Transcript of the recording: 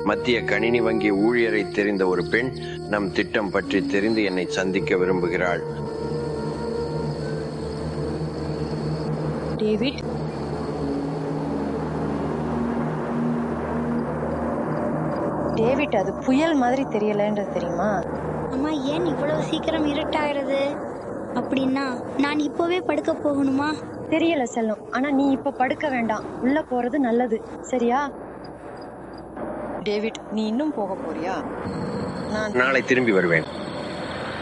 மத்திய கணினி வங்கி ஊழியரை தெரிந்த ஒரு பெண் நம் திட்டம் பற்றி தெரிந்து என்னை சந்திக்க விரும்புகிறாள் டேவிட் டேவிட் அது புயல் மாதிரி தெரியலன்றது தெரியுமா அம்மா ஏன் இவ்வளவு சீக்கிரம் இருட்டாகிறது அப்படின்னா நான் இப்போவே படுக்க போகணுமா தெரியல செல்லம் ஆனா நீ இப்ப படுக்க வேண்டாம் உள்ள போறது நல்லது சரியா டேவிட் நீ இன்னும் போக போறியா நான் நாளை திரும்பி வருவேன்